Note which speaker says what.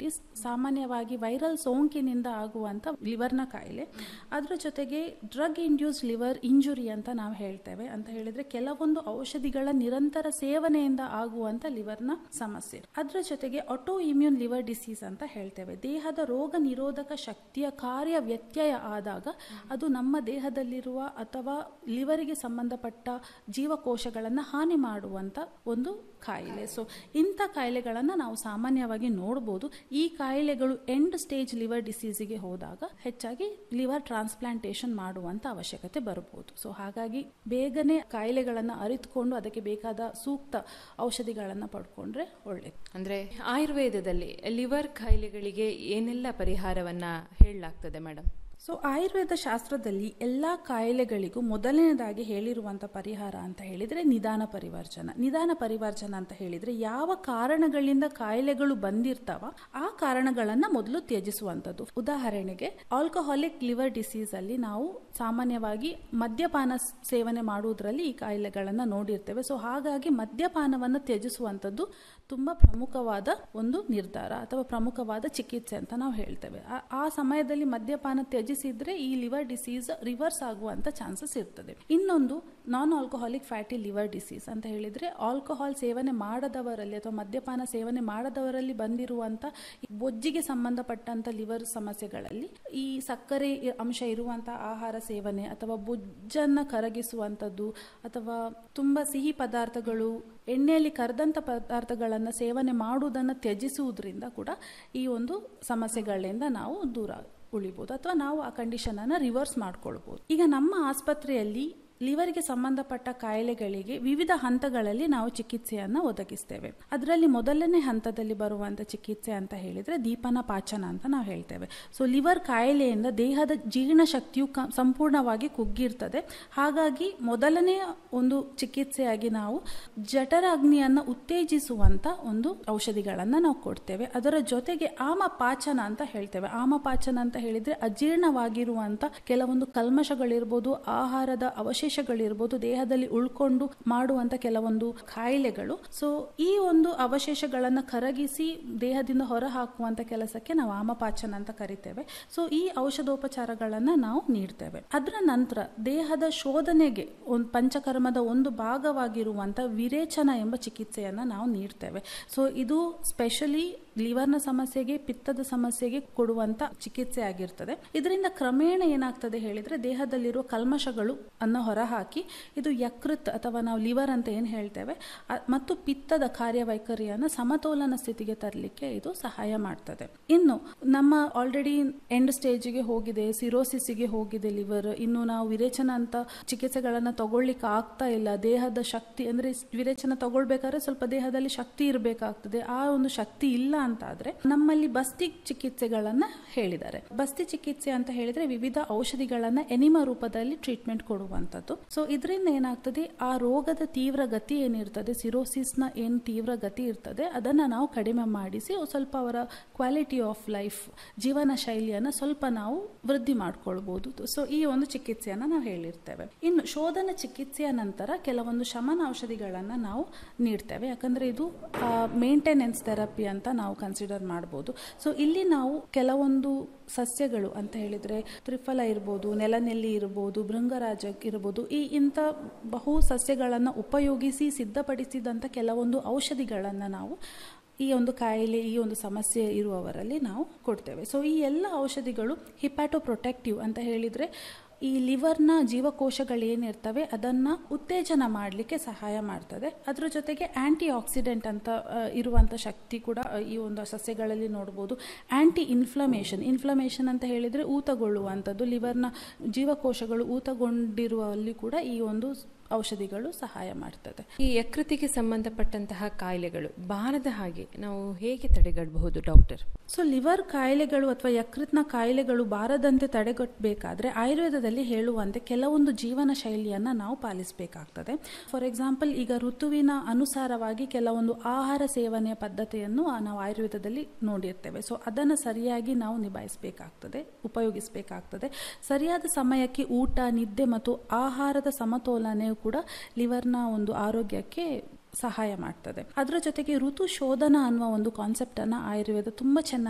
Speaker 1: hepatitis ಸಾಮಾನ್ಯವಾಗಿ viral ಸೋಂಕಿನಿಂದ ಆಗುವಂಥ ಲಿವರ್ನ ಕಾಯಿಲೆ ಅದರ ಜೊತೆಗೆ ಡ್ರಗ್ ಇಂಡ್ಯೂಸ್ ಲಿವರ್ ಇಂಜುರಿ ಅಂತ ನಾವು ಹೇಳ್ತೇವೆ ಅಂತ ಹೇಳಿದ್ರೆ ಕೆಲವೊಂದು ಔಷಧಿಗಳ ನಿರಂತರ ಸೇವನೆಯಿಂದ ಆಗುವಂಥ ಲಿವರ್ನ ಸಮಸ್ಯೆ ಅದರ ಜೊತೆಗೆ ಆಟೋ ಇಮ್ಯೂನ್ ಲಿವರ್ ಡಿಸೀಸ್ ಅಂತ ಹೇಳ್ತೇವೆ ದೇಹದ ರೋಗ ನಿರೋಧಕ ಶಕ್ತಿಯ ಕಾರ್ಯ ವ್ಯತ್ಯಯ ಆದಾಗ ಅದು ನಮ್ಮ ದೇಹದಲ್ಲಿರುವ ಅಥವಾ ಲಿವರಿಗೆ ಸಂಬಂಧಪಟ್ಟ ಜೀವಕೋಶಗಳನ್ನು ಹಾನಿ ಮಾಡುವಂಥ ಒಂದು ಕಾಯಿಲೆ ಸೊ ಇಂಥ ಕಾಯಿಲೆಗಳನ್ನು ನಾವು ಸಾಮಾನ್ಯವಾಗಿ ನೋಡ್ಬೋದು ಈ ಕಾಯಿಲೆಗಳು ಎಂಡ್ ಸ್ಟೇಜ್ ಲಿವರ್ ಡಿಸೀಸಿಗೆ ಹೋದಾಗ ಹೆಚ್ಚಾಗಿ ಲಿವರ್ ಟ್ರಾನ್ಸ್ಪ್ಲಾಂಟೇಷನ್ ಮಾಡುವಂಥ ಅವಶ್ಯಕತೆ ಬರಬಹುದು ಸೊ ಹಾಗಾಗಿ ಬೇಗನೆ ಕಾಯಿಲೆಗಳನ್ನು ಅರಿತುಕೊಂಡು ಅದಕ್ಕೆ ಬೇಕಾದ ಸೂಕ್ತ ಔಷಧಿಗಳನ್ನು ಪಡ್ಕೊಂಡ್ರೆ ಒಳ್ಳೆಯದು
Speaker 2: ಅಂದ್ರೆ ಆಯುರ್ವೇದದಲ್ಲಿ ಲಿವರ್ ಕಾಯಿಲೆಗಳಿಗೆ ಏನೆಲ್ಲ ಪರಿಹಾರವನ್ನ ಹೇಳಲಾಗ್ತದೆ ಮೇಡಮ್
Speaker 1: ಸೊ ಆಯುರ್ವೇದ ಶಾಸ್ತ್ರದಲ್ಲಿ ಎಲ್ಲ ಕಾಯಿಲೆಗಳಿಗೂ ಮೊದಲನೇದಾಗಿ ಹೇಳಿರುವಂಥ ಪರಿಹಾರ ಅಂತ ಹೇಳಿದರೆ ನಿಧಾನ ಪರಿವರ್ಜನ ನಿಧಾನ ಪರಿವರ್ಜನ ಅಂತ ಹೇಳಿದರೆ ಯಾವ ಕಾರಣಗಳಿಂದ ಕಾಯಿಲೆಗಳು ಬಂದಿರ್ತಾವ ಆ ಕಾರಣಗಳನ್ನು ಮೊದಲು ತ್ಯಜಿಸುವಂಥದ್ದು ಉದಾಹರಣೆಗೆ ಆಲ್ಕೋಹಾಲಿಕ್ ಲಿವರ್ ಡಿಸೀಸ್ ಅಲ್ಲಿ ನಾವು ಸಾಮಾನ್ಯವಾಗಿ ಮದ್ಯಪಾನ ಸ್- ಸೇವನೆ ಮಾಡುವುದರಲ್ಲಿ ಈ ಕಾಯಿಲೆಗಳನ್ನು ನೋಡಿರ್ತೇವೆ ಸೊ ಹಾಗಾಗಿ ಮದ್ಯಪಾನವನ್ನು ತ್ಯಜಿಸುವಂಥದ್ದು ತುಂಬ ಪ್ರಮುಖವಾದ ಒಂದು ನಿರ್ಧಾರ ಅಥವಾ ಪ್ರಮುಖವಾದ ಚಿಕಿತ್ಸೆ ಅಂತ ನಾವು ಹೇಳ್ತೇವೆ ಆ- ಆ ಸಮಯದಲ್ಲಿ ಮದ್ಯಪಾನ ತ್ಯಜಿಸಿದ್ರೆ ಈ ಲಿವರ್ ಡಿಸೀಸ್ ರಿವರ್ಸ್ ಆಗುವಂತ ಚಾನ್ಸಸ್ ಇರ್ತದೆ ಇನ್ನೊಂದು non alcoholic fatty liver disease ಅಂತ ಹೇಳಿದ್ರೆ ಆಲ್ಕೋಹಾಲ್ ಸೇವನೆ ಮಾಡದವರಲ್ಲಿ ಅಥವಾ ಮದ್ಯಪಾನ ಸೇವನೆ ಮಾಡದವರಲ್ಲಿ ಬಂದಿರುವಂತ ಈ ಬೊಜ್ಜಿಗೆ ಸಂಬಂಧಪಟ್ಟಂತ ಲಿವರ್ ಸಮಸ್ಯೆಗಳಲ್ಲಿ ಈ ಸಕ್ಕರೆ ಇ- ಅಂಶ ಇರುವಂತ ಆಹಾರ ಸೇವನೆ ಅಥವಾ ಬೊಜ್ಜನ್ನ ಕರಗಿಸುವಂಥದ್ದು ಅಥವಾ ತುಂಬಾ ಸಿಹಿ ಪದಾರ್ಥಗಳು ಎಣ್ಣೆಯಲ್ಲಿ ಕರೆದಂಥ ಪದಾರ್ಥಗಳನ್ನು ಸೇವನೆ ಮಾಡುವುದನ್ನು ತ್ಯಜಿಸುವುದರಿಂದ ಕೂಡ ಈ ಒಂದು ಸಮಸ್ಯೆಗಳಿಂದ ನಾವು ದೂರ ಉಳಿಬೋದು ಅಥವಾ ನಾವು ಆ ಕಂಡೀಷನ್ ಅನ್ನ ರಿವರ್ಸ್ ಮಾಡ್ಕೊಳ್ಬೋದು ಈಗ ನಮ್ಮ ಆಸ್ಪತ್ರೆಯಲ್ಲಿ ಲಿವರ್ಗೆ ಸಂಬಂಧಪಟ್ಟ ಕಾಯಿಲೆಗಳಿಗೆ ವಿವಿಧ ಹಂತಗಳಲ್ಲಿ ನಾವು ಚಿಕಿತ್ಸೆಯನ್ನು ಒದಗಿಸ್ತೇವೆ ಅದರಲ್ಲಿ ಮೊದಲನೇ ಹಂತದಲ್ಲಿ ಬರುವಂಥ ಚಿಕಿತ್ಸೆ ಅಂತ ಹೇಳಿದ್ರೆ ದೀಪನ ಪಾಚನ ಅಂತ ನಾವು ಹೇಳ್ತೇವೆ ಸೊ ಲಿವರ್ ಕಾಯಿಲೆಯಿಂದ ದೇಹದ ಜೀರ್ಣಶಕ್ತಿಯು ಕ ಸಂಪೂರ್ಣವಾಗಿ ಕುಗ್ಗಿರ್ತದೆ ಹಾಗಾಗಿ ಮೊದಲನೆಯ ಒಂದು ಚಿಕಿತ್ಸೆಯಾಗಿ ನಾವು ಜಠರ ಅಗ್ನಿಯನ್ನು ಉತ್ತೇಜಿಸುವಂತ ಒಂದು ಔಷಧಿಗಳನ್ನು ನಾವು ಕೊಡ್ತೇವೆ ಅದರ ಜೊತೆಗೆ ಆಮ ಪಾಚನ ಅಂತ ಹೇಳ್ತೇವೆ ಆಮ ಪಾಚನ ಅಂತ ಹೇಳಿದ್ರೆ ಅಜೀರ್ಣವಾಗಿರುವಂತ ಕೆಲವೊಂದು ಕಲ್ಮಶಗಳಿರ್ಬೋದು ಆಹಾರದ ಅವಶೇಷಗಳಿರ್ಬೋದು ದೇಹದಲ್ಲಿ ಉಳ್ಕೊಂಡು ಮಾಡುವಂತ ಕೆಲವೊಂದು ಕಾಯಿಲೆಗಳು ಸೊ ಈ ಒಂದು ಅವಶೇಷಗಳನ್ನ ಕರಗಿಸಿ ದೇಹದಿಂದ ಹೊರ ಹಾಕುವಂತ ಕೆಲಸಕ್ಕೆ ನಾವು ಆಮಪಾಚನ ಅಂತ ಕರಿತೇವೆ ಸೊ ಈ ಔಷಧೋಪಚಾರಗಳನ್ನ ನಾವು ನೀಡ್ತೇವೆ ಅದರ ನಂತರ ದೇಹದ ಶೋಧನೆಗೆ ಒಂದು ಪಂಚಕರ್ಮದ ಒಂದು ಭಾಗವಾಗಿರುವಂತ ವಿರೇಚನ ಎಂಬ ಚಿಕಿತ್ಸೆಯನ್ನ ನಾವು ನೀಡ್ತೇವೆ ಸೊ ಇದು ಸ್ಪೆಷಲಿ ಲಿವರ್ನ ಸಮಸ್ಯೆಗೆ ಪಿತ್ತದ ಸಮಸ್ಯೆಗೆ ಕೊಡುವಂತ ಚಿಕಿತ್ಸೆ ಆಗಿರ್ತದೆ ಇದರಿಂದ ಕ್ರಮೇಣ ಏನಾಗ್ತದೆ ಹೇಳಿದ್ರೆ ದೇಹದಲ್ಲಿರುವ ಕಲ್ಮಶಗಳು ಅನ್ನ ಹೊರಹಾಕಿ ಇದು ಯಕೃತ್ ಅಥವಾ ನಾವು ಲಿವರ್ ಅಂತ ಏನು ಹೇಳ್ತೇವೆ ಅ- ಮತ್ತು ಪಿತ್ತದ ಕಾರ್ಯವೈಖರಿಯನ್ನು ಸಮತೋಲನ ಸ್ಥಿತಿಗೆ ತರಲಿಕ್ಕೆ ಇದು ಸಹಾಯ ಮಾಡ್ತದೆ ಇನ್ನು ನಮ್ಮ ಆಲ್ರೆಡಿ ಎಂಡ್ ಸ್ಟೇಜಿಗೆ ಹೋಗಿದೆ ಸಿರೋಸಿಸ್ಗೆ ಹೋಗಿದೆ ಲಿವರ್ ಇನ್ನು ನಾವು ವಿರೇಚನ ಅಂತ ಚಿಕಿತ್ಸೆಗಳನ್ನ ತಗೊಳ್ಳಿಕ್ಕೆ ಆಗ್ತಾ ಇಲ್ಲ ದೇಹದ ಶಕ್ತಿ ಅಂದ್ರೆ ವಿರೇಚನ ತಗೊಳ್ಬೇಕಾದ್ರೆ ಸ್ವಲ್ಪ ದೇಹದಲ್ಲಿ ಶಕ್ತಿ ಇರಬೇಕಾಗ್ತದೆ ಆ ಒಂದು ಶಕ್ತಿ ಇಲ್ಲ ಅಂತ ಆದ್ರೆ ನಮ್ಮಲ್ಲಿ ಬಸ್ತಿ ಚಿಕಿತ್ಸೆಗಳನ್ನ ಹೇಳಿದ್ದಾರೆ ಬಸ್ತಿ ಚಿಕಿತ್ಸೆ ಅಂತ ಹೇಳಿದ್ರೆ ವಿವಿಧ ಔಷಧಿಗಳನ್ನ ಎನಿಮಾ ರೂಪದಲ್ಲಿ ಟ್ರೀಟ್ಮೆಂಟ್ ಕೊಡುವಂತದ್ದು ಸೊ ಇದರಿಂದ ಏನಾಗ್ತದೆ ಆ ರೋಗದ ತೀವ್ರ ಗತಿ ಏನಿರ್ತದೆ ಸಿರೋಸಿಸ್ ನ ಏನ್ ತೀವ್ರ ಗತಿ ಇರ್ತದೆ ಅದನ್ನ ನಾವು ಕಡಿಮೆ ಮಾಡಿಸಿ ಸ್ವಲ್ಪ ಅವರ ಕ್ವಾಲಿಟಿ ಆಫ್ ಲೈಫ್ ಜೀವನ ಶೈಲಿಯನ್ನ ಸ್ವಲ್ಪ ನಾವು ವೃದ್ಧಿ ಮಾಡ್ಕೊಳ್ಬಹುದು ಸೊ ಈ ಒಂದು ಚಿಕಿತ್ಸೆಯನ್ನ ನಾವು ಹೇಳಿರ್ತೇವೆ ಇನ್ನು ಶೋಧನ ಚಿಕಿತ್ಸೆಯ ನಂತರ ಕೆಲವೊಂದು ಶಮನ ಔಷಧಿಗಳನ್ನ ನಾವು ನೀಡ್ತೇವೆ ಯಾಕಂದ್ರೆ ಇದು ಮೇಂಟೆನೆನ್ಸ್ ಥೆರಪಿ ಅಂತ ನಾವು ಕನ್ಸಿಡರ್ ಮಾಡ್ಬೋದು ಸೊ ಇಲ್ಲಿ ನಾವು ಕೆಲವೊಂದು ಸಸ್ಯಗಳು ಅಂತ ಹೇಳಿದ್ರೆ ತ್ರಿಫಲ ಇರ್ಬೋದು ನೆಲನೆಲ್ಲಿ ಇರ್ಬೋದು ಭೃಂಗರಾಜ ಇರ್ಬೋದು ಈ ಇಂಥ ಬಹು ಸಸ್ಯಗಳನ್ನು ಉಪಯೋಗಿಸಿ ಸಿದ್ಧಪಡಿಸಿದಂಥ ಕೆಲವೊಂದು ಔಷಧಿಗಳನ್ನು ನಾವು ಈ ಒಂದು ಕಾಯಿಲೆ ಈ ಒಂದು ಸಮಸ್ಯೆ ಇರುವವರಲ್ಲಿ ನಾವು ಕೊಡ್ತೇವೆ ಸೊ ಈ ಎಲ್ಲ ಔಷಧಿಗಳು ಹಿಪ್ಯಾಟೋ ಪ್ರೊಟೆಕ್ಟಿವ್ ಅಂತ ಹೇಳಿದರೆ ಈ ಲಿವರ್ನ ಜೀವಕೋಶಗಳೇನಿರ್ತವೆ ಅದನ್ನು ಉತ್ತೇಜನ ಮಾಡಲಿಕ್ಕೆ ಸಹಾಯ ಮಾಡ್ತದೆ ಅದರ ಜೊತೆಗೆ ಆಂಟಿ ಆಕ್ಸಿಡೆಂಟ್ ಅಂತ ಆ, ಇರುವಂಥ ಶಕ್ತಿ ಕೂಡ ಆ, ಈ ಒಂದು ಸಸ್ಯಗಳಲ್ಲಿ ನೋಡ್ಬೋದು ಆಂಟಿ ಇನ್ಫ್ಲಮೇಷನ್ ಇನ್ಫ್ಲಮೇಷನ್ ಅಂತ ಹೇಳಿದರೆ ಊತಗೊಳ್ಳುವಂಥದ್ದು ಲಿವರ್ನ ಜೀವಕೋಶಗಳು ಊತಗೊಂಡಿರುವಲ್ಲಿ ಕೂಡ ಈ ಒಂದು ಔಷಧಿಗಳು ಸಹಾಯ ಮಾಡ್ತದೆ
Speaker 2: ಈ ಯಕೃತಿಗೆ ಸಂಬಂಧಪಟ್ಟಂತಹ ಕಾಯಿಲೆಗಳು ಬಾರದ ಹಾಗೆ ನಾವು ಹೇಗೆ ತಡೆಗಟ್ಟಬಹುದು ಡಾಕ್ಟರ್
Speaker 1: ಸೊ ಲಿವರ್ ಕಾಯಿಲೆಗಳು ಅಥವಾ ಯಕೃತ್ನ ಕಾಯಿಲೆಗಳು ಬಾರದಂತೆ ತಡೆಗಟ್ಟಬೇಕಾದ್ರೆ ಆಯುರ್ವೇದದಲ್ಲಿ ಹೇಳುವಂತೆ ಕೆಲವೊಂದು ಜೀವನ ಶೈಲಿಯನ್ನು ನಾವು ಪಾಲಿಸಬೇಕಾಗ್ತದೆ ಫಾರ್ ಎಕ್ಸಾಂಪಲ್ ಈಗ ಋತುವಿನ ಅನುಸಾರವಾಗಿ ಕೆಲವೊಂದು ಆಹಾರ ಸೇವನೆಯ ಪದ್ಧತಿಯನ್ನು ಆ ನಾವು ಆಯುರ್ವೇದದಲ್ಲಿ ನೋಡಿರ್ತೇವೆ ಸೊ ಅದನ್ನು ಸರಿಯಾಗಿ ನಾವು ನಿಭಾಯಿಸಬೇಕಾಗ್ತದೆ ಉಪಯೋಗಿಸಬೇಕಾಗ್ತದೆ ಸರಿಯಾದ ಸಮಯಕ್ಕೆ ಊಟ ನಿದ್ದೆ ಮತ್ತು ಆಹಾರದ ಸಮತೋಲನೆಯು ಕೂಡ ಲಿವರ್ನ ಒಂದು ಆರೋಗ್ಯಕ್ಕೆ ಸಹಾಯ ಮಾಡ್ತದೆ ಅದರ ಜೊತೆಗೆ ಋತು ಶೋಧನ ಅನ್ನುವ ಒಂದು ಕಾನ್ಸೆಪ್ಟ್ ಅನ್ನ ಆಯುರ್ವೇದ ತುಂಬಾ ಚೆನ್ನಾಗಿ